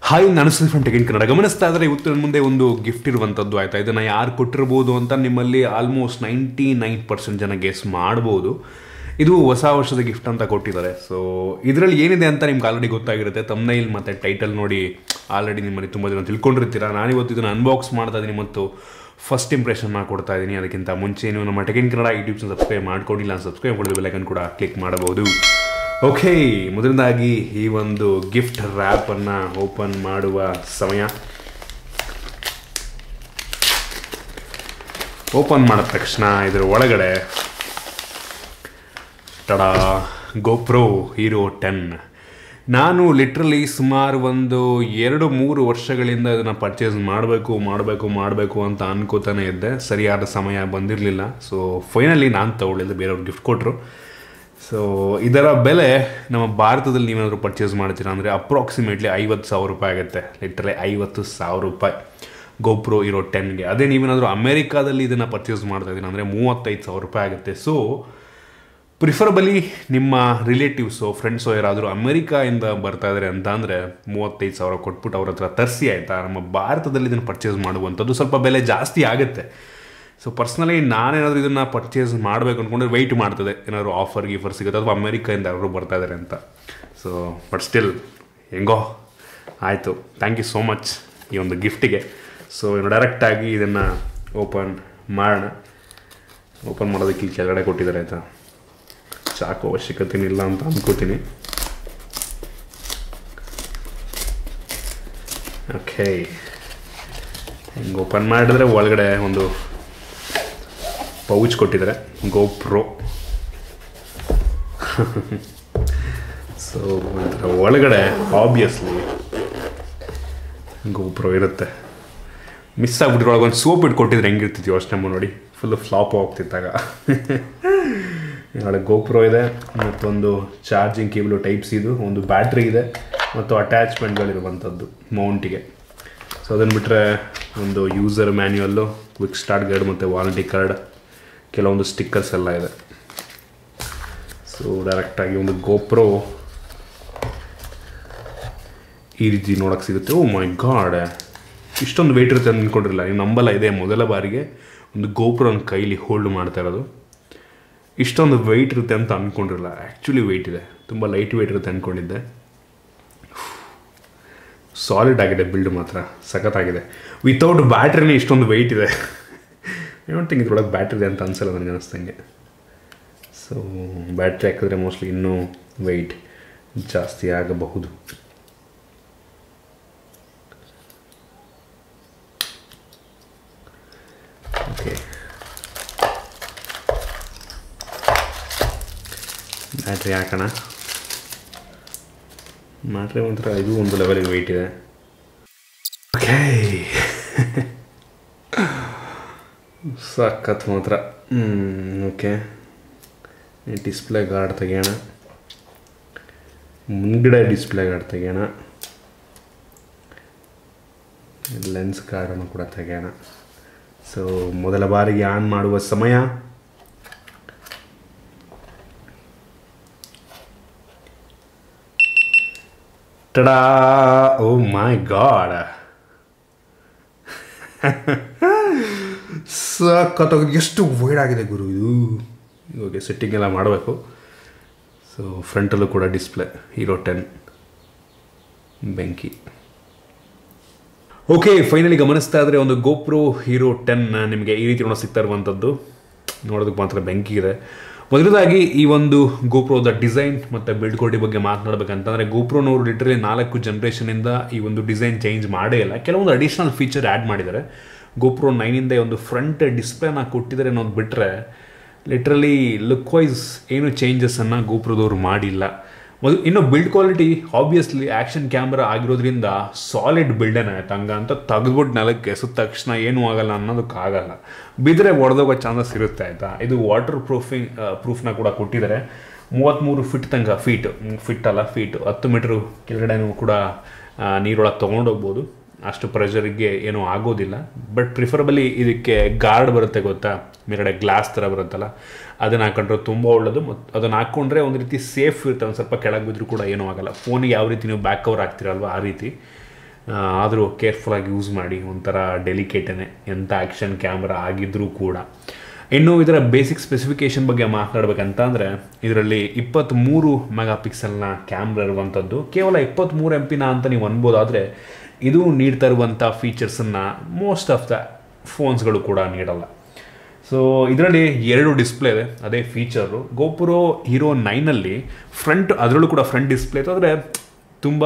hi ನಾನು from ಟೆಕೆನ್ Kannada ಗಮನಿಸ್ತಾ ಇದ್ರೆ ಇವತ್ತು ನನ್ನ ಮುಂದೆ ಒಂದು ಗಿಫ್ಟ್ ಇರುವಂಥದ್ದು ಆಯ್ತಾ ಇದನ್ನು ಯಾರು ಕೊಟ್ಟಿರ್ಬೋದು ಅಂತ ನಿಮ್ಮಲ್ಲಿ ಆಲ್ಮೋಸ್ಟ್ ನೈಂಟಿ ನೈನ್ ಪರ್ಸೆಂಟ್ ಜನ ಗೆಸ್ ಮಾಡ್ಬೋದು ಇದು ಹೊಸ ವರ್ಷದ ಗಿಫ್ಟ್ ಅಂತ ಕೊಟ್ಟಿದ್ದಾರೆ ಸೊ ಇದರಲ್ಲಿ ಏನಿದೆ ಅಂತ ನಿಮ್ಗೆ ಆಲ್ರೆಡಿ ಗೊತ್ತಾಗಿರುತ್ತೆ ತಮ್ನೈಲ್ ಮತ್ತು ಟೈಟಲ್ ನೋಡಿ ಆಲ್ರೆಡಿ ನಿಮ್ಮಲ್ಲಿ ತುಂಬ ಜನ ತಿಳ್ಕೊಂಡಿರ್ತೀರ ನಾನಿವತ್ತು ಇದನ್ನು ಅನ್ಬಾಕ್ಸ್ ಮಾಡ್ತಾ ಇದ್ದೀನಿ ಮತ್ತು ಫಸ್ಟ್ ಇಂಪ್ರೆಷನ್ನ ಕೊಡ್ತಾ ಇದ್ದೀನಿ ಅದಕ್ಕಿಂತ ಮುಂಚೆ ನೀವು ನಮ್ಮ ಟೆಕೆನ್ ಕನ್ನಡ ಯೂಟ್ಯೂಬ್ ಸಬ್ಸ್ಕ್ರೈಬ್ ಮಾಡ್ಕೊಂಡಿಲ್ಲ ಸಬ್ಸ್ಕ್ರೈಬ್ ಮಾಡಿದ ಬೆಲೈಕನ್ ಕೂಡ ಕ್ಲಿಕ್ ಮಾಡಬಹುದು ಓಕೆ ಮೊದಲನೇದಾಗಿ ಈ ಒಂದು ಗಿಫ್ಟ್ ರ್ಯಾಪನ್ನು ಓಪನ್ ಮಾಡುವ ಸಮಯ ಓಪನ್ ಮಾಡಿದ ತಕ್ಷಣ ಇದರ ಒಳಗಡೆ ತಡ ಗೋಪ್ರೋ ಹೀರೋ ಟೆನ್ ನಾನು ಲಿಟ್ರಲಿ ಸುಮಾರು ಒಂದು ಎರಡು ಮೂರು ವರ್ಷಗಳಿಂದ ಇದನ್ನು ಪರ್ಚೇಸ್ ಮಾಡಬೇಕು ಮಾಡಬೇಕು ಮಾಡಬೇಕು ಅಂತ ಅನ್ಕೋತಾನೆ ಇದ್ದೆ ಸರಿಯಾದ ಸಮಯ ಬಂದಿರಲಿಲ್ಲ ಸೊ ಫೈನಲಿ ನಾನು ತಗೊಳ್ಳಿಲ್ಲ ಬೇರೆಯವ್ರು ಗಿಫ್ಟ್ ಕೊಟ್ಟರು ಸೊ ಇದರ ಬೆಲೆ ನಮ್ಮ ಭಾರತದಲ್ಲಿ ನೀವೇನಾದರೂ ಪರ್ಚೇಸ್ ಮಾಡ್ತೀರಾ ಅಂದರೆ ಅಪ್ರಾಕ್ಸಿಮೇಟ್ಲಿ ಐವತ್ತು ಸಾವಿರ ರೂಪಾಯಿ ಆಗುತ್ತೆ ಲಿಟ್ರಲಿ ಐವತ್ತು ಸಾವಿರ ರೂಪಾಯಿ ಗೋಪ್ರೋ ಇರೋ ಟೆನ್ಗೆ ಅದೇ ನೀವೇನಾದರೂ ಅಮೇರಿಕಾದಲ್ಲಿ ಇದನ್ನು ಪರ್ಚೇಸ್ ಮಾಡ್ತಾ ಇದ್ದೀನಿ ಅಂದರೆ ಮೂವತ್ತೈದು ಸಾವಿರ ರೂಪಾಯಿ ಆಗುತ್ತೆ ಸೊ ಪ್ರಿಫರಬಲಿ ನಿಮ್ಮ ರಿಲೇಟಿವ್ಸು ಫ್ರೆಂಡ್ಸು ಯಾರಾದರೂ ಅಮೆರಿಕಾಯಿಂದ ಬರ್ತಾ ಇದ್ದಾರೆ ಅಂತ ಅಂದರೆ ಮೂವತ್ತೈದು ಸಾವಿರ ಕೊಟ್ಬಿಟ್ಟು ಅವ್ರ ಹತ್ರ ತರಿಸಿ ಆಯಿತಾ ನಮ್ಮ ಭಾರತದಲ್ಲಿ ಇದನ್ನು ಪರ್ಚೇಸ್ ಮಾಡುವಂಥದ್ದು ಸ್ವಲ್ಪ ಬೆಲೆ ಜಾಸ್ತಿ ಆಗುತ್ತೆ ಸೊ ಪರ್ಸ್ನಲಿ ನಾನೇನಾದರೂ ಇದನ್ನು ಪರ್ಚೇಸ್ ಮಾಡಬೇಕು ಅಂದ್ಕೊಂಡ್ರೆ ವೆಯ್ಟ್ ಮಾಡ್ತದೆ ಏನಾದರೂ ಆಫರ್ ಗೀಫರ್ ಸಿಗುತ್ತೆ ಅಥವಾ ಅಮೇರಿಕಾಯಿಂದ ಯಾರು ಬರ್ತಾ ಇದ್ದಾರೆ ಅಂತ ಸೊ ಬಟ್ ಸ್ಟಿಲ್ ಹೆಂಗೋ ಆಯಿತು ಥ್ಯಾಂಕ್ ಯು ಸೋ ಮಚ್ ಈ ಒಂದು ಗಿಫ್ಟಿಗೆ ಸೊ ಇನ್ನು ಡೈರೆಕ್ಟಾಗಿ ಇದನ್ನು ಓಪನ್ ಮಾಡೋಣ ಓಪನ್ ಮಾಡೋದಕ್ಕೆ ಇಲ್ಲಿ ಕೆಳಗಡೆ ಕೊಟ್ಟಿದ್ದಾರೆ ಆಯಿತಾ ಚಾಕು ಅವಶ್ಯಕತೆ ಇಲ್ಲ ಅಂತ ಅಂದ್ಕೋತೀನಿ ಓಕೆ ಹಿಂಗೆ ಓಪನ್ ಮಾಡಿದ್ರೆ ಒಳಗಡೆ ಒಂದು ಪೌಚ್ ಕೊಟ್ಟಿದ್ದಾರೆ ಗೋಪ್ರೋ ಸೊ ಇದರ ಒಳಗಡೆ ಆಬ್ವಿಯಸ್ಲಿ ಗೋಪ್ರೋ ಇರುತ್ತೆ ಮಿಸ್ ಆಗ್ಬಿಟ್ಟಿರೋ ಒಳಗೆ ಒಂದು ಸೋಪ್ ಇಟ್ಕೊಟ್ಟಿದ್ರೆ ಹೆಂಗಿರ್ತಿತ್ತು ಯೋಚನೆ ಮಾಡಿ ನೋಡಿ ಫುಲ್ಲು ಫ್ಲಾಪ್ ಹೋಗ್ತಿತ್ತಾಗ ಒಳಗೆ ಗೋಪ್ರೋ ಇದೆ ಮತ್ತೊಂದು ಚಾರ್ಜಿಂಗ್ ಕೇಬಲು ಟೈಪ್ಸ್ ಇದು ಒಂದು ಬ್ಯಾಟ್ರಿ ಇದೆ ಮತ್ತು ಅಟ್ಯಾಚ್ಮೆಂಟ್ಗಳಿರುವಂಥದ್ದು ಮೌಂಟಿಗೆ ಸೊ ಅದನ್ನು ಬಿಟ್ಟರೆ ಒಂದು user manual quick start guide ಮತ್ತು ವಾರಂಟಿ ಕಾರ್ಡ್ ಕೆಲವೊಂದು ಸ್ಟಿಕ್ಕರ್ಸ್ ಎಲ್ಲ ಇದೆ ಸೊ ಡೈರೆಕ್ಟಾಗಿ ಒಂದು ಗೋಪ್ರೋ ಈ ರೀತಿ ನೋಡೋಕ್ಕೆ ಸಿಗುತ್ತೆ ಓ ಮೈ ಗಾಡ್ ಇಷ್ಟೊಂದು ವೆಯ್ಟ್ ಇರುತ್ತೆ ಅಂತ ಅಂದ್ಕೊಂಡಿರಲಿಲ್ಲ ನೀವು ನಂಬಲ್ಲ ಇದೆ ಮೊದಲ ಬಾರಿಗೆ ಒಂದು ಗೋಪ್ರೋನ ಕೈಲಿ ಹೋಲ್ಡ್ ಮಾಡ್ತಾ ಇರೋದು ಇಷ್ಟೊಂದು ವೆಯ್ಟ್ ಇರುತ್ತೆ ಅಂತ ಅಂದ್ಕೊಂಡಿರಲ್ಲ ಆ್ಯಕ್ಚುಲಿ ವೆಯ್ಟ್ ಇದೆ ತುಂಬ ಲೈಟ್ ವೆಯ್ಟ್ ಇರುತ್ತೆ ಅಂದ್ಕೊಂಡಿದ್ದೆ ಸಾಲಿಡ್ ಆಗಿದೆ ಬಿಲ್ಡ್ ಮಾತ್ರ ಸಖತ್ತಾಗಿದೆ ವಿತೌಟ್ ಬ್ಯಾಟ್ರಿನೇ ಇಷ್ಟೊಂದು ವೆಯ್ಟ್ ಇದೆ ಡೋಂಟ್ ಥಿಂಕ್ ಇದ್ರೊಳಗೆ ಬ್ಯಾಟ್ರಿ ಇದೆ ಅಂತ ಅನ್ಸಲ್ಲ ನನಗೆ ಅನಿಸ್ತಂಗೆ ಸೊ ಬ್ಯಾಟ್ರಿ ಹಾಕಿದ್ರೆ ಮೋಸ್ಟ್ಲಿ ಇನ್ನೂ ವೆಯ್ಟ್ ಜಾಸ್ತಿ ಆಗಬಹುದು ಓಕೆ ಬ್ಯಾಟ್ರಿ ಹಾಕೋಣ ಬ್ಯಾಟ್ರಿ ಮಾತ್ರ ಇದು ಒಂದು ಲೆವೆಲಿಗೆ ವೆಯ್ಟ್ ಇದೆ ಓಕೆ ಸಖತ್ ಮಾತ್ರ ಓಕೆ ಡಿಸ್ಪ್ಲೇ ಗಾರ್ಡ್ ತೆಗಿಯೋಣ ಮುಂದ್ಗಡೆ ಡಿಸ್ಪ್ಲೇ ಗಾರ್ಡ್ ತೆಗಿಯೋಣ ಲೆನ್ಸ್ ಗಾರ್ಡನ್ನು ಕೂಡ ತೆಗೆಯೋಣ ಸೊ ಮೊದಲ ಬಾರಿಗೆ ಆನ್ ಮಾಡುವ ಸಮಯ ಟಡಾ ಓ ಮೈ ಗಾಡ್ ಸಖತ್ತಾಗಿ ಎಷ್ಟು ವೈಡ್ ಆಗಿದೆ ಗುರು ಇದು ಇವಾಗ ಸೆಟ್ಟಿಂಗ್ ಎಲ್ಲ ಮಾಡಬೇಕು ಸೊ ಫ್ರಂಟಲ್ಲೂ ಕೂಡ ಡಿಸ್ಪ್ಲೇ ಹೀರೋ ಟೆನ್ ಬೆಂಕಿ ಓಕೆ ಫೈನಲಿ ಗಮನಿಸ್ತಾ ಇದ್ರೆ ಒಂದು ಗೋಪ್ರೋ ಹೀರೋ ಟೆನ್ ನಿಮಗೆ ಈ ರೀತಿ ನೋಡೋ ಸಿಗ್ತಾ ಇರುವಂಥದ್ದು ನೋಡೋದಕ್ಕೆ ಮಾತ್ರ ಬೆಂಕಿ ಇದೆ ಮೊದಲದಾಗಿ ಈ ಒಂದು ಗೋಪ್ರೋದ ಡಿಸೈನ್ ಮತ್ತು ಬಿಲ್ಡ್ ಕ್ವಾಲಿಟಿ ಬಗ್ಗೆ ಮಾತನಾಡಬೇಕಂತಂದರೆ ಗೋಪ್ರೋನವರು ಲಿಟ್ರಲಿ ನಾಲ್ಕು ಜನ್ರೇಷನಿಂದ ಈ ಒಂದು ಡಿಸೈನ್ ಚೇಂಜ್ ಮಾಡೇ ಇಲ್ಲ ಕೆಲವೊಂದು ಅಡಿಷ್ನಲ್ ಫೀಚರ್ ಆ್ಯಡ್ ಮಾಡಿದ್ದಾರೆ ಗೋಪ್ರೋ ನೈನಿಂದ ಒಂದು ಫ್ರಂಟ್ ಡಿಸ್ಪ್ಲೇನ ಕೊಟ್ಟಿದ್ದಾರೆ ಅನ್ನೋದು ಬಿಟ್ಟರೆ ಲಿಟ್ರಲಿ ಲುಕ್ ವೈಸ್ ಏನು ಚೇಂಜಸನ್ನು ಗೋಪ್ರೋದವ್ರು ಮಾಡಿಲ್ಲ ಮೊದಲು ಇನ್ನು build quality obviously action camera ಆಗಿರೋದ್ರಿಂದ ಸಾಲಿಡ್ ಬಿಲ್ಡೇನ ಆಯ್ತು ಹಂಗ ಅಂತ ತೆಗೆದ್ಬಿಟ್ಟು ನೆಲಕ್ಕೆ ಎಸಿದ ತಕ್ಷಣ ಏನೂ ಆಗಲ್ಲ ಅನ್ನೋದಕ್ಕಾಗಲ್ಲ ಬಿದ್ದರೆ ಒಡೆದೋಗೋ ಚಾನ್ಸಸ್ ಇರುತ್ತೆ ಆಯಿತಾ ಇದು ವಾಟರ್ ಪ್ರೂಫಿಂಗ್ ಪ್ರೂಫ್ನ ಕೂಡ ಕೊಟ್ಟಿದ್ದಾರೆ ಮೂವತ್ತ್ಮೂರು ಫಿಟ್ ತನಕ ಫೀಟ್ ಫಿಟ್ ಅಲ್ಲ ಫೀಟ್ ಹತ್ತು ಮೀಟ್ರು ಕೆಳಗಡೆನೂ ಕೂಡ ನೀರೊಳಗೆ ತೊಗೊಂಡೋಗ್ಬೋದು ಅಷ್ಟು ಪ್ರೆಷರಿಗೆ ಏನೂ ಆಗೋದಿಲ್ಲ ಬಟ್ ಪ್ರಿಫರಬಲಿ ಇದಕ್ಕೆ ಗಾರ್ಡ್ ಬರುತ್ತೆ ಗೊತ್ತಾ ಮೇಲ್ಗಡೆ ಗ್ಲಾಸ್ ಥರ ಬರುತ್ತಲ್ಲ ಅದನ್ನು ಹಾಕೊಂಡ್ರೆ ತುಂಬ ಒಳ್ಳೆಯದು ಮತ್ತು ಅದನ್ನು ಹಾಕ್ಕೊಂಡ್ರೆ ಒಂದು ರೀತಿ ಸೇಫ್ ಇರುತ್ತೆ ಒಂದು ಸ್ವಲ್ಪ ಕೆಳಗೆ ಬಿದ್ದರೂ ಕೂಡ ಏನೂ ಆಗಲ್ಲ ಫೋನಿಗೆ ಯಾವ ರೀತಿ ನೀವು ಬ್ಯಾಕ್ ಕವರ್ ಹಾಕ್ತಿರಲ್ವ ಆ ರೀತಿ ಆದರೂ ಕೇರ್ಫುಲ್ಲಾಗಿ ಯೂಸ್ ಮಾಡಿ ಒಂಥರ ಡೆಲಿಕೇಟನೇ ಎಂಥ ಆ್ಯಕ್ಷನ್ ಕ್ಯಾಮ್ರಾ ಆಗಿದ್ದರೂ ಕೂಡ ಇನ್ನು ಇದರ ಬೇಸಿಕ್ ಸ್ಪೆಸಿಫಿಕೇಶನ್ ಬಗ್ಗೆ ಮಾತನಾಡಬೇಕಂತ ಅಂದರೆ ಇದರಲ್ಲಿ ಇಪ್ಪತ್ತ್ಮೂರು ಮೆಗಾ ಪಿಕ್ಸೆಲ್ನ ಕ್ಯಾಮ್ರಾ ಇರುವಂಥದ್ದು ಕೇವಲ ಇಪ್ಪತ್ತ್ಮೂರು ಎಂ ಪಿನ ಅಂತ ನೀವು ಅನ್ಬೋದಾದರೆ ಇದು ನೀಡ್ತಾ ಇರುವಂಥ ಫೀಚರ್ಸನ್ನು ಮೋಸ್ಟ್ ಆಫ್ ದ ಫೋನ್ಸ್ಗಳು ಕೂಡ ನೀಡಲ್ಲ ಸೊ ಇದರಲ್ಲಿ ಎರಡು ಡಿಸ್ಪ್ಲೇ ಇದೆ ಅದೇ ಫೀಚರು ಗೋಪುರೋ ಹೀರೋ ನೈನಲ್ಲಿ ಫ್ರಂಟ್ ಅದರಲ್ಲೂ ಕೂಡ ಫ್ರಂಟ್ ಡಿಸ್ಪ್ಲೇ ಇತ್ತು ಆದರೆ ತುಂಬ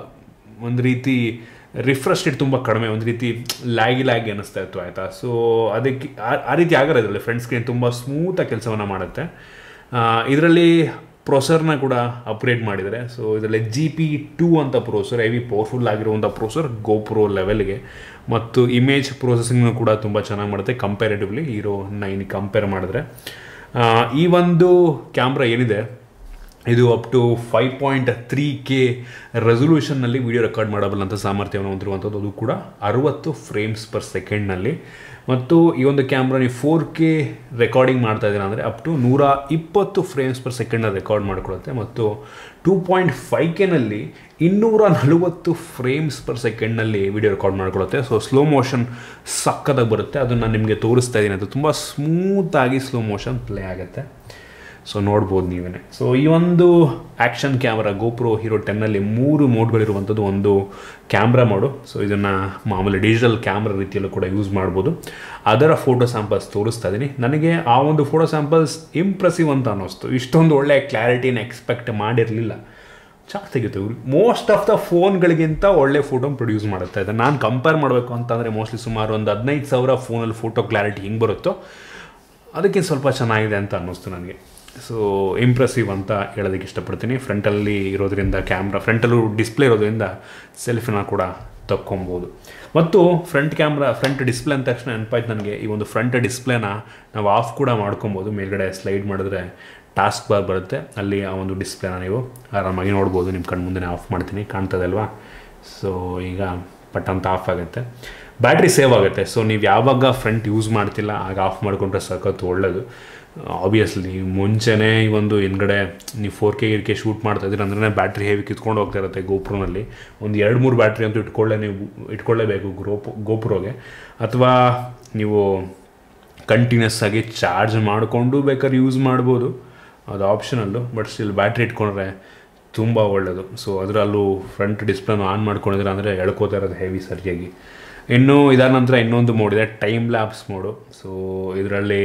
ಒಂದು ರೀತಿ ರಿಫ್ರೆಶ್ ರೇಟ್ ತುಂಬ ಕಡಿಮೆ ಒಂದು ರೀತಿ ಲ್ಯಾಗಿ ಲ್ಯಾಗಿ ಅನ್ನಿಸ್ತಾ ಇತ್ತು ಆಯಿತಾ ಸೊ ಅದಕ್ಕೆ ಆ- ಆ ರೀತಿ ಆಗಲ್ಲ ಇದರಲ್ಲಿ ಫ್ರಂಟ್ ಸ್ಕ್ರೀನ್ ತುಂಬ ಸ್ಮೂತಾಗಿ ಕೆಲಸವನ್ನು ಮಾಡುತ್ತೆ ಇದರಲ್ಲಿ ಪ್ರೊಸೆಸರ್ನ ಕೂಡ ಅಪ್ಗ್ರೇಡ್ ಮಾಡಿದ್ದಾರೆ ಸೊ ಇದರಲ್ಲಿ ಜಿ ಪಿ ಟೂ ಅಂತ ಪ್ರೋಸರ್ ಹೆವಿ ಪವರ್ಫುಲ್ ಆಗಿರುವಂಥ ಪ್ರೋಸರ್ ಗೋಪ್ರೋ ಲೆವೆಲ್ಗೆ ಮತ್ತು ಇಮೇಜ್ ಪ್ರೊಸೆಸಿಂಗ್ನು ಕೂಡ ತುಂಬ ಚೆನ್ನಾಗಿ ಮಾಡುತ್ತೆ ಕಂಪೇರೇಟಿವ್ಲಿ ಹೀರೋ ನೈನ್ ಕಂಪೇರ್ ಮಾಡಿದ್ರೆ ಆ, ಈ ಒಂದು ಕ್ಯಾಮ್ರಾ ಏನಿದೆ ಇದು up to five point three K ರೆಸೊಲ್ಯೂಷನ್ನಲ್ಲಿ ವಿಡಿಯೋ ರೆಕಾರ್ಡ್ ಮಾಡಬಲ್ಲಂಥ ಸಾಮರ್ಥ್ಯವನ್ನು ಹೊಂದಿರುವಂಥದ್ದು ಅದು ಕೂಡ ಅರುವತ್ತು ಫ್ರೇಮ್ಸ್ ಪರ್ ಸೆಕೆಂಡ್ನಲ್ಲಿ ಮತ್ತು ಈ ಒಂದು ಕ್ಯಾಮ್ರಾ ನೀವು ಫೋರ್ ಕೆ ರೆಕಾರ್ಡಿಂಗ್ ಮಾಡ್ತಾ ಇದ್ದೀರಾ ಅಂದರೆ ಅಪ್ ಟು ನೂರ ಇಪ್ಪತ್ತು ಫ್ರೇಮ್ಸ್ ಪರ್ ಸೆಕೆಂಡ್ನ ರೆಕಾರ್ಡ್ ಮಾಡಿಕೊಡುತ್ತೆ ಮತ್ತು ಟೂ ಪಾಯಿಂಟ್ ಫೈವ್ ಕೆನಲ್ಲಿ ಇನ್ನೂರ ನಲವತ್ತು ಫ್ರೇಮ್ಸ್ ಪರ್ ಸೆಕೆಂಡ್ನಲ್ಲಿ ವಿಡಿಯೋ ರೆಕಾರ್ಡ್ ಮಾಡ್ಕೊಳುತ್ತೆ ಸೊ ಸ್ಲೋ ಮೋಷನ್ ಸಕ್ಕತ್ತಾಗಿ ಬರುತ್ತೆ ಅದನ್ನು ನಾನು ನಿಮಗೆ ತೋರಿಸ್ತಾ ಇದ್ದೀನಿ ಅದು ತುಂಬ ಸ್ಮೂತಾಗಿ ಸ್ಲೋ ಮೋಷನ್ ಪ್ಲೇ ಆಗುತ್ತೆ ಸೊ ನೋಡ್ಬೋದು ನೀವೇ ಸೊ ಈ ಒಂದು ಆ್ಯಕ್ಷನ್ ಕ್ಯಾಮ್ರಾ ಗೋಪ್ರೋ ಹೀರೋ ಟೆನ್ನಲ್ಲಿ ಮೂರು ಮೋಡ್ಗಳಿರುವಂಥದ್ದು ಒಂದು ಕ್ಯಾಮ್ರಾ ಮೋಡು ಸೊ ಇದನ್ನು ಮಾಮೂಲಿ ಡಿಜಿಟಲ್ ಕ್ಯಾಮ್ರಾ ರೀತಿಯಲ್ಲೂ ಕೂಡ ಯೂಸ್ ಮಾಡ್ಬೋದು ಅದರ ಫೋಟೋ ಸ್ಯಾಂಪಲ್ಸ್ ತೋರಿಸ್ತಾ ಇದ್ದೀನಿ ನನಗೆ ಆ ಒಂದು ಫೋಟೋ ಸ್ಯಾಂಪಲ್ಸ್ ಇಂಪ್ರೆಸಿವ್ ಅಂತ ಅನ್ನಿಸ್ತು ಇಷ್ಟೊಂದು ಒಳ್ಳೆ ಕ್ಲಾರಿಟಿನ ಎಕ್ಸ್ಪೆಕ್ಟ್ ಮಾಡಿರಲಿಲ್ಲ ಚೆನ್ನಾಗಿ ತೆಗಿತು ಮೋಸ್ಟ್ ಆಫ್ ದ ಫೋನ್ಗಳಿಗಿಂತ ಒಳ್ಳೆ ಫೋಟೋ ಪ್ರೊಡ್ಯೂಸ್ ಮಾಡುತ್ತೆ ಇದೆ ನಾನು ಕಂಪೇರ್ ಮಾಡಬೇಕು ಅಂತಂದರೆ ಮೋಸ್ಟ್ಲಿ ಸುಮಾರು ಒಂದು ಹದಿನೈದು ಸಾವಿರ ಫೋನಲ್ಲಿ ಫೋಟೋ ಕ್ಲಾರಿಟಿ ಹಿಂಗೆ ಬರುತ್ತೋ ಅದಕ್ಕೆ ಸ್ವಲ್ಪ ಚೆನ್ನಾಗಿದೆ ಅಂತ ಅನ್ನಿಸ್ತು ನನಗೆ ಸೊ ಇಂಪ್ರೆಸಿವ್ ಅಂತ ಹೇಳೋದಕ್ಕೆ ಇಷ್ಟಪಡ್ತೀನಿ ಫ್ರಂಟಲ್ಲಿ ಇರೋದ್ರಿಂದ ಕ್ಯಾಮ್ರಾ ಫ್ರಂಟಲ್ಲೂ ಡಿಸ್ಪ್ಲೇ ಇರೋದ್ರಿಂದ ಸೆಲ್ಫಿನ ಕೂಡ ತಕ್ಕೊಬೋದು ಮತ್ತು ಫ್ರಂಟ್ ಕ್ಯಾಮ್ರಾ ಫ್ರಂಟ್ ಡಿಸ್ಪ್ಲೇ ಅಂದ ತಕ್ಷಣ ನೆನಪಾಯ್ತು ನನಗೆ ಈ ಒಂದು ಫ್ರಂಟ್ ಡಿಸ್ಪ್ಲೇನ ನಾವು ಆಫ್ ಕೂಡ ಮಾಡ್ಕೊಬೋದು ಮೇಲ್ಗಡೆ ಸ್ಲೈಡ್ ಮಾಡಿದ್ರೆ ಟಾಸ್ಕ್ ಬಾರ್ ಬರುತ್ತೆ ಅಲ್ಲಿ ಆ ಒಂದು ಡಿಸ್ಪ್ಲೇನ ನೀವು ಆರಾಮಾಗಿ ನೋಡ್ಬೋದು ನಿಮ್ಮ ಕಣ್ಣು ಮುಂದೆ ಆಫ್ ಮಾಡ್ತೀನಿ ಕಾಣ್ತದೆ ಅಲ್ವಾ ಸೊ ಈಗ ಪಟ್ ಅಂತ ಆಫ್ ಆಗುತ್ತೆ ಬ್ಯಾಟ್ರಿ ಸೇವ್ ಆಗುತ್ತೆ ಸೊ ನೀವು ಯಾವಾಗ ಫ್ರಂಟ್ ಯೂಸ್ ಮಾಡ್ತಿಲ್ಲ ಆಗ ಆಫ್ ಮಾಡಿಕೊಂಡ್ರೆ ಸಖತ್ತು ಒಳ್ಳೆಯದು ಆಬ್ವಿಯಸ್ಲಿ ಮುಂಚೆನೇ ಈ ಒಂದು ಹಿಂದ್ಗಡೆ ನೀವು ಫೋರ್ ಕೆ ಕೆ ಶೂಟ್ ಮಾಡ್ತಾ ಇದ್ದೀರ ಅಂದ್ರೆ ಬ್ಯಾಟ್ರಿ ಹೇವಿ ಕಿತ್ಕೊಂಡು ಹೋಗ್ತಾ ಇರುತ್ತೆ ಗೋಪ್ರೋನಲ್ಲಿ ಒಂದು ಎರಡು ಮೂರು ಬ್ಯಾಟ್ರಿ ಅಂತೂ ಇಟ್ಕೊಳ್ಳೇ ನೀವು ಇಟ್ಕೊಳ್ಳೇಬೇಕು ಗ್ರೋಪ್ ಗೋಪ್ರೋಗೆ ಅಥವಾ ನೀವು ಕಂಟಿನ್ಯೂಸ್ ಆಗಿ ಚಾರ್ಜ್ ಮಾಡಿಕೊಂಡು ಬೇಕಾದ್ರೆ ಯೂಸ್ ಮಾಡ್ಬೋದು ಅದು ಆಪ್ಷನಲ್ಲು ಬಟ್ ಸ್ಟಿಲ್ ಬ್ಯಾಟ್ರಿ ಇಟ್ಕೊಂಡ್ರೆ ತುಂಬ ಒಳ್ಳೆಯದು ಸೊ ಅದರಲ್ಲೂ ಫ್ರಂಟ್ ಡಿಸ್ಪ್ಲೇನ ಆನ್ ಮಾಡ್ಕೊಂಡಿದ್ರೆ ಅಂದರೆ ಎಳ್ಕೋತಾ ಇರೋದು ಹೆವಿ ಸರಿಯಾಗಿ ಇನ್ನು ಇದಾದ ನಂತರ ಇನ್ನೊಂದು ಮೋಡ್ ಇದೆ ಟೈಮ್ ಲ್ಯಾಬ್ಸ್ ಮೋಡು ಸೊ ಇದರಲ್ಲಿ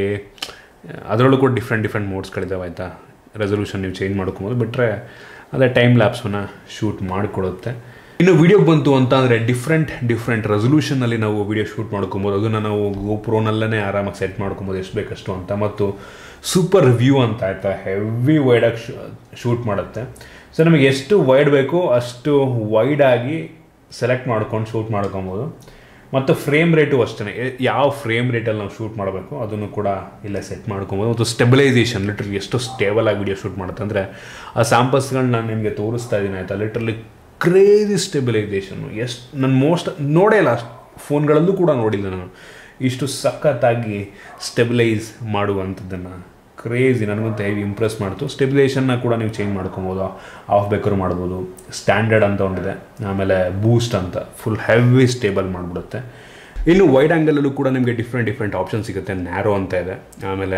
ಅದರಲ್ಲೂ ಕೂಡ ಡಿಫ್ರೆಂಟ್ ಡಿಫ್ರೆಂಟ್ ಮೋಡ್ಸ್ಗಳಿದ್ದಾವೆ ಆಯಿತಾ ರೆಸೊಲ್ಯೂಷನ್ ನೀವು ಚೇಂಜ್ ಮಾಡ್ಕೊಬೋದು ಬಿಟ್ಟರೆ ಅದೇ ಟೈಮ್ ಲ್ಯಾಬ್ಸನ್ನು ಶೂಟ್ ಮಾಡಿಕೊಡುತ್ತೆ ಇನ್ನು ವಿಡಿಯೋ ಬಂತು ಅಂತ ಅಂದರೆ ಡಿಫ್ರೆಂಟ್ ಡಿಫ್ರೆಂಟ್ ರೆಸೊಲ್ಯೂಷನಲ್ಲಿ ನಾವು ವಿಡಿಯೋ ಶೂಟ್ ಮಾಡ್ಕೊಬೋದು ಅದನ್ನು ನಾವು ಗೋಪ್ರೋನಲ್ಲೇ ಆರಾಮಾಗಿ ಸೆಟ್ ಮಾಡ್ಕೊಬೋದು ಎಷ್ಟು ಬೇಕಷ್ಟು ಅಂತ ಮತ್ತು ಸೂಪರ್ ವ್ಯೂ ಅಂತ ಆಯಿತಾ ಹೆವಿ ವೈಡಾಗಿ ಶೂಟ್ ಮಾಡುತ್ತೆ ಸೊ ನಮಗೆ ಎಷ್ಟು ವೈಡ್ ಬೇಕೋ ಅಷ್ಟು ವೈಡಾಗಿ ಸೆಲೆಕ್ಟ್ ಮಾಡ್ಕೊಂಡು ಶೂಟ್ ಮಾಡ್ಕೊಬೋದು ಮತ್ತು ಫ್ರೇಮ್ ರೇಟು ಅಷ್ಟೇ ಯಾವ ಫ್ರೇಮ್ ರೇಟಲ್ಲಿ ನಾವು ಶೂಟ್ ಮಾಡಬೇಕು ಅದನ್ನು ಕೂಡ ಇಲ್ಲೇ ಸೆಟ್ ಮಾಡ್ಕೊಬೋದು ಮತ್ತು ಸ್ಟೆಬಿಲೈಸೇಷನ್ ಲಿಟ್ರಲಿ ಎಷ್ಟು ಸ್ಟೇಬಲ್ ಆಗಿ ವಿಡಿಯೋ ಶೂಟ್ ಮಾಡುತ್ತೆ ಅಂದರೆ ಆ ಸ್ಯಾಂಪಲ್ಸ್ಗಳನ್ನ ನಾನು ನಿಮಗೆ ತೋರಿಸ್ತಾ ಇದ್ದೀನಿ ಆಯಿತಾ ಲಿಟ್ರಲಿ ಕ್ರೇಜಿ ಸ್ಟೆಬಿಲೈಸೇಷನ್ನು ಎಷ್ಟು ನಾನು ಮೋಸ್ಟ್ ನೋಡೇ ಇಲ್ಲ ಅಷ್ಟು ಫೋನ್ಗಳಲ್ಲೂ ಕೂಡ ನೋಡಿಲ್ಲ ನಾನು ಇಷ್ಟು ಸಖತ್ತಾಗಿ ಸ್ಟೆಬಿಲೈಸ್ ಮಾಡುವಂಥದ್ದನ್ನು ಕ್ರೇಜಿ ನನಗಂತೂ ಹೆವಿ ಇಂಪ್ರೆಸ್ ಮಾಡ್ತು ಸ್ಟೆಬಿಲೈಸೇಷನ್ನ ಕೂಡ ನೀವು ಚೇಂಜ್ ಮಾಡ್ಕೊಬೋದು ಆಫ್ ಬೇಕಾದ್ರೂ ಮಾಡ್ಬೋದು ಸ್ಟ್ಯಾಂಡರ್ಡ್ ಅಂತ ಒಂದಿದೆ ಆಮೇಲೆ ಬೂಸ್ಟ್ ಅಂತ ಫುಲ್ ಹೆವಿ ಸ್ಟೇಬಲ್ ಮಾಡಿಬಿಡುತ್ತೆ ಇನ್ನು ವೈಡ್ ಆ್ಯಂಗಲಲ್ಲೂ ಕೂಡ ನಿಮಗೆ ಡಿಫ್ರೆಂಟ್ ಡಿಫ್ರೆಂಟ್ ಆಪ್ಷನ್ ಸಿಗುತ್ತೆ ನ್ಯಾರೋ ಅಂತ ಇದೆ ಆಮೇಲೆ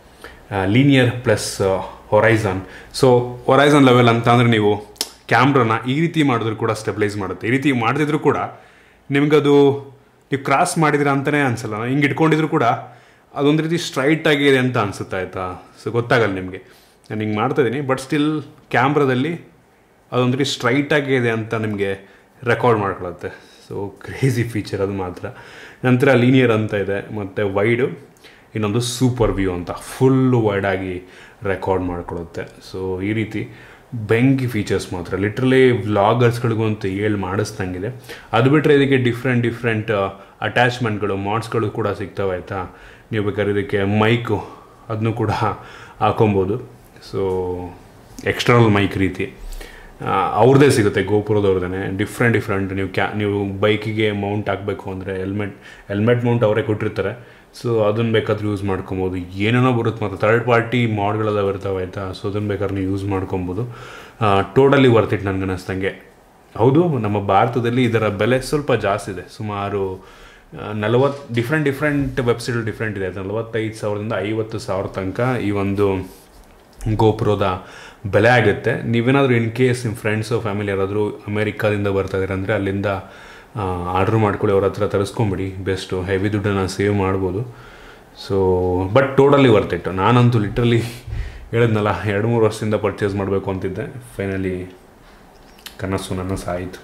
linear plus horizon so horizon level ಅಂತ ಅಂದರೆ ನೀವು ಕ್ಯಾಮ್ರಾನ ಈ ರೀತಿ ಮಾಡಿದ್ರು ಕೂಡ ಸ್ಟೆಬಿಲೈಸ್ ಮಾಡುತ್ತೆ ಈ ರೀತಿ ಮಾಡದಿದ್ರು ಕೂಡ ನಿಮಗದು ನೀವು ಕ್ರಾಸ್ ಮಾಡಿದಿರ ಅಂತಲೇ ಅನ್ಸಲ್ಲ ಹಿಂಗೆ ಇಟ್ಕೊಂಡಿದ್ರು ಕೂಡ ಅದೊಂದು ರೀತಿ ಸ್ಟ್ರೈಟ್ ಆಗಿದೆ ಅಂತ ಅನಿಸುತ್ತೆ ಆಯಿತಾ ಸೊ ಗೊತ್ತಾಗಲ್ಲ ನಿಮಗೆ ನಾನು ಹಿಂಗೆ ಮಾಡ್ತಾಯಿದ್ದೀನಿ ಬಟ್ ಸ್ಟಿಲ್ ಕ್ಯಾಮ್ರಾದಲ್ಲಿ ಅದೊಂದು ರೀತಿ ಸ್ಟ್ರೈಟ್ ಆಗಿದೆ ಅಂತ ನಿಮಗೆ ರೆಕಾರ್ಡ್ ಮಾಡ್ಕೊಳುತ್ತೆ ಸೊ ಕ್ರೇಜಿ ಫೀಚರ್ ಅದು ಮಾತ್ರ ನಂತರ ಲೀನಿಯರ್ ಅಂತ ಇದೆ ಮತ್ತು ವೈಡು ಇನ್ನೊಂದು ಸೂಪರ್ ವ್ಯೂ ಅಂತ ಫುಲ್ಲು ವೈಡಾಗಿ ರೆಕಾರ್ಡ್ ಮಾಡ್ಕೊಳುತ್ತೆ ಸೊ ಈ ರೀತಿ ಬೆಂಕಿ ಫೀಚರ್ಸ್ ಮಾತ್ರ ಲಿಟ್ರಲಿ ವ್ಲಾಗರ್ಸ್ಗಳಿಗೂ ಅಂತ ಹೇಳಿ ಮಾಡಿಸ್ದಂಗಿದೆ ಅದು ಬಿಟ್ಟರೆ ಇದಕ್ಕೆ ಡಿಫ್ರೆಂಟ್ ಡಿಫ್ರೆಂಟ್ ಅಟ್ಯಾಚ್ಮೆಂಟ್ಗಳು ಮಾಡ್ಸ್ಗಳು ಕೂಡ ಸಿಗ್ತವೆ ಆಯಿತಾ ನೀವು ಬೇಕಾದ್ರೆ ಇದಕ್ಕೆ ಮೈಕು ಅದನ್ನು ಕೂಡ ಹಾಕೊಬೋದು ಸೊ ಎಕ್ಸ್ಟರ್ನಲ್ ಮೈಕ್ ರೀತಿ ಅವ್ರದ್ದೇ ಸಿಗುತ್ತೆ ಗೋಪುರದವ್ರದೇ ಡಿಫ್ರೆಂಟ್ ಡಿಫ್ರೆಂಟ್ ನೀವು ಕ್ಯಾ ನೀವು ಬೈಕಿಗೆ ಮೌಂಟ್ ಹಾಕಬೇಕು ಅಂದರೆ ಹೆಲ್ಮೆಟ್ ಹೆಲ್ಮೆಟ್ ಮೌಂಟ್ ಅವರೇ ಕೊಟ್ಟಿರ್ತಾರೆ ಸೊ ಅದನ್ನು ಬೇಕಾದ್ರೆ ಯೂಸ್ ಮಾಡ್ಕೊಬೋದು ಏನೇನೋ ಬರುತ್ತೆ ಮತ್ತು ಥರ್ಡ್ ಪಾರ್ಟಿ ಮಾಡ್ಗಳೆಲ್ಲ ಬರ್ತಾವೆ ಆಯಿತಾ ಸೊ ಅದನ್ನು ಬೇಕಾದ್ರೆ ನೀವು ಯೂಸ್ ಮಾಡ್ಕೊಬೋದು ಟೋಟಲಿ ವರ್ತ್ ಇಟ್ ನನಗೆ ಅನ್ನಿಸ್ದಂಗೆ ಹೌದು ನಮ್ಮ ಭಾರತದಲ್ಲಿ ಇದರ ಬೆಲೆ ಸ್ವಲ್ಪ ಜಾಸ್ತಿ ಇದೆ ಸುಮಾರು ನಲವತ್ತು ಡಿಫ್ರೆಂಟ್ ಡಿಫ್ರೆಂಟ್ ವೆಬ್ಸೈಟ್ ಡಿಫ್ರೆಂಟ್ ಇದೆ ನಲವತ್ತೈದು ಸಾವಿರದಿಂದ ಐವತ್ತು ಸಾವಿರ ತನಕ ಈ ಒಂದು ಗೋಪುರದ ಬೆಲೆ ಆಗುತ್ತೆ ನೀವೇನಾದರೂ ಇನ್ ಕೇಸ್ ನಿಮ್ಮ ಫ್ರೆಂಡ್ಸು ಫ್ಯಾಮಿಲಿ ಯಾರಾದರೂ ಅಮೇರಿಕಾದಿಂದ ಬರ್ತಾ ಇದ್ದಾರೆ ಅಂದರೆ ಅಲ್ಲಿಂದ ಆರ್ಡ್ರ್ ಮಾಡ್ಕೊಳ್ಳಿ ಅವ್ರ ಹತ್ರ ತರಿಸ್ಕೊಂಬಿಡಿ ಬೆಸ್ಟು ಹೆವಿ ದುಡ್ಡನ್ನು ಸೇವ್ ಮಾಡ್ಬೋದು so but totally worth it ನಾನಂತೂ ಲಿಟ್ರಲಿ ಹೇಳಿದ್ನಲ್ಲ ಎರಡು ಮೂರು ವರ್ಷದಿಂದ ಪರ್ಚೇಸ್ ಮಾಡಬೇಕು ಅಂತಿದ್ದೆ ಫೈನಲಿ ಕನಸು ನನ್ನ ಸಾಯಿತು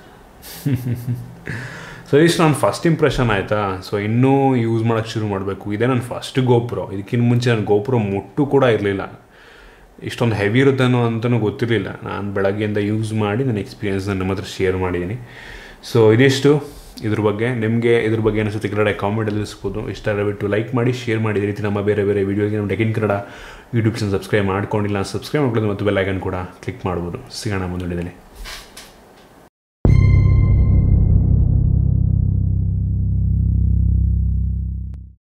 ಸೊ ಇಷ್ಟು ನನ್ನ ಫಸ್ಟ್ ಇಂಪ್ರೆಷನ್ ಆಯಿತಾ ಸೊ ಇನ್ನೂ ಯೂಸ್ ಮಾಡೋಕ್ಕೆ ಶುರು ಮಾಡಬೇಕು ಇದೇ ನನ್ನ ಫಸ್ಟ್ ಗೋಪ್ರೋ ಇದಕ್ಕಿಂತ ಮುಂಚೆ ನನ್ನ ಗೋಪ್ರೋ ಮುಟ್ಟು ಕೂಡ ಇರಲಿಲ್ಲ ಇಷ್ಟೊಂದು ಹೆವಿ ಇರುತ್ತೇನೋ ಅಂತಲೂ ಗೊತ್ತಿರಲಿಲ್ಲ ನಾನು ಬೆಳಗ್ಗೆಯಿಂದ ಯೂಸ್ ಮಾಡಿ ನನ್ನ ಎಕ್ಸ್ಪೀರಿಯನ್ಸ್ ನಿಮ್ಮ ಹತ್ರ ಶೇರ್ ಮಾಡಿದ್ದೀನಿ ಸೊ ಇದಿಷ್ಟು ಇದ್ರ ಬಗ್ಗೆ ನಿಮಗೆ ಇದ್ರ ಬಗ್ಗೆ ಅನಿಸುತ್ತೆ ಕೆಳಗಡೆ ಕಾಮೆಂಟಲ್ಲಿ ತಿಳಿಸ್ಬೋದು ಇಷ್ಟ ದಯವಿಟ್ಟು ಲೈಕ್ ಮಾಡಿ ಶೇರ್ ಮಾಡಿ ಇದೇ ರೀತಿ ನಮ್ಮ ಬೇರೆ ಬೇರೆ ವೀಡಿಯೋಗೆ ನಮ್ಮ tech in Kannada YouTube channel subscribe ಮಾಡ್ಕೊಂಡಿಲ್ಲ ಸಬ್ಸ್ಕ್ರೈಬ್ ಮಾಡ್ಕೊಳ್ಳೋದು ಮತ್ತು ಬೆಲ್ ಐಕನ್ ಕೂಡ ಕ್ಲಿಕ್ ಮಾಡ್ಬೋದು ಸಿಗೋಣ ಮುಂದಿನ